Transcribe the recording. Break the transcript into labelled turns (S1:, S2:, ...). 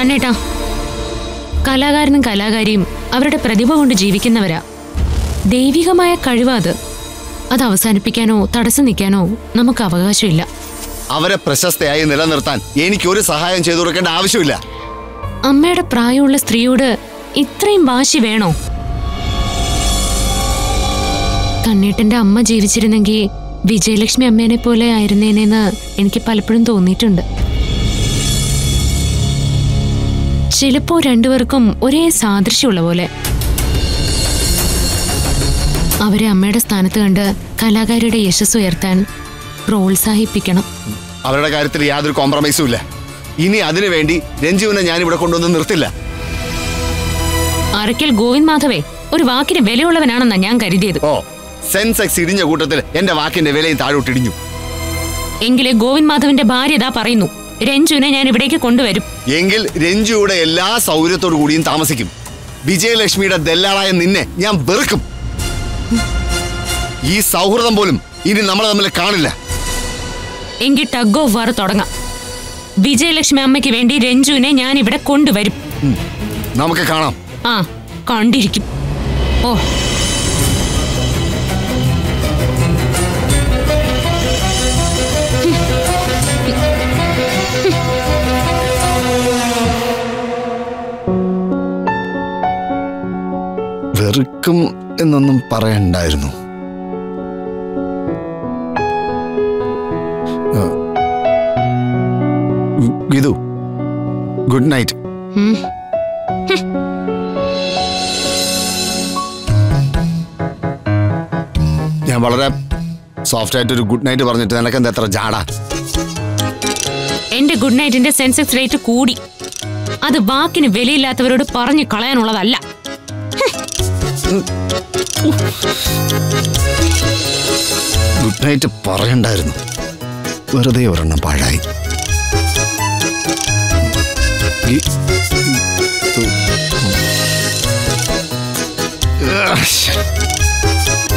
S1: കണ്ണേട്ടാ കലാകാരനും കലാകാരിയും അവരുടെ പ്രതിഭ കൊണ്ട് ജീവിക്കുന്നവരാ ദൈവികമായ കഴിവാ അത് അത് അവസാനിപ്പിക്കാനോ തടസ്സം നിൽക്കാനോ നമുക്ക് അവകാശമില്ല
S2: അവരെ പ്രശസ്തയായി നിലനിർത്താൻ എനിക്ക് ഒരു സഹായം ചെയ്തു കൊടുക്കേണ്ട ആവശ്യമില്ല
S1: അമ്മയുടെ പ്രായമുള്ള സ്ത്രീയോട് ഇത്രയും വാശി വേണോ കണ്ണേട്ടന്റെ അമ്മ ജീവിച്ചിരുന്നെങ്കിൽ വിജയലക്ഷ്മി അമ്മേനെ പോലെ ആയിരുന്നേനെന്ന് എനിക്ക് പലപ്പോഴും തോന്നിയിട്ടുണ്ട് ചിലപ്പോ രണ്ടുപേർക്കും ഒരേ സാദൃശ്യമുള്ള പോലെ അവരെ അമ്മയുടെ സ്ഥാനത്ത് കണ്ട് കലാകാരിയുടെ യശസ് ഉയർത്താൻ പ്രോത്സാഹിപ്പിക്കണം
S2: അവരുടെ കാര്യത്തിൽ യാതൊരു കോംപ്രമൈസും ഇല്ല ഇനി അതിനു വേണ്ടി രഞ്ജുവിനെ ഞാൻ ഇവിടെ കൊണ്ടുവന്ന് നിർത്തില്ല
S1: അറയ്ക്കൽ ഗോവിന്ദ് മാധവേ ഒരു വാക്കിന് വിലയുള്ളവനാണെന്നാ ഞാൻ കരുതിയത്
S2: ഓ സെൻസെക്സ് ഇടിഞ്ഞ കൂട്ടത്തിൽ എന്റെ വാക്കിന്റെ വിലയും താഴോട്ടിടിഞ്ഞു
S1: എങ്കിലേ ഗോവിന്ദ് മാധവന്റെ ഭാര്യ ഇതാ പറയുന്നു രഞ്ജുവിനെ ഞാൻ ഇവിടേക്ക് കൊണ്ടുവരും
S2: എങ്കിൽ രഞ്ജുയുടെ എല്ലാ സൗകര്യത്തോടു കൂടിയും താമസിക്കും വിജയലക്ഷ്മിയുടെ ദല്ലാളായ നിന്നെ ഞാൻ വെറുക്കും ഈ സൗഹൃദം പോലും ഇനി നമ്മൾ തമ്മിൽ കാണില്ല
S1: എങ്കിൽ ടഗ് ഓഫ് വാർ തുടങ്ങാം വിജയലക്ഷ്മി അമ്മയ്ക്ക് വേണ്ടി രഞ്ജുവിനെ ഞാൻ ഇവിടെ കൊണ്ടുവരും
S2: ഉം. നമുക്ക് കാണാം
S1: ആ കണ്ടിരിക്കും ഓ
S2: വെറുക്കും എന്നൊന്നും പറയണ്ടായിരുന്നു ആ. ഗിതു ഗുഡ് നൈറ്റ്
S1: ഉം.
S2: ഞാൻ വളരെ സോഫ്റ്റ് ആയിട്ട് ഒരു ഗുഡ് നൈറ്റ് പറഞ്ഞിട്ട് നിനക്ക് എന്താ എത്ര ജാടാ
S1: എന്റെ ഗുഡ് നൈറ്റിന്റെ സെൻസെക്സ് റേറ്റ് കൂടി അത് വാക്കിന് വിലയില്ലാത്തവരോട് പറഞ്ഞു കളയാനുള്ളതല്ല
S2: ഗുഡ് നൈറ്റ് പറയണ്ടായിരുന്നു വെറുതെ ഒരെണ്ണം പാഴായി ഈ- ഈ- ഉം. ആ, ശ്ശെ.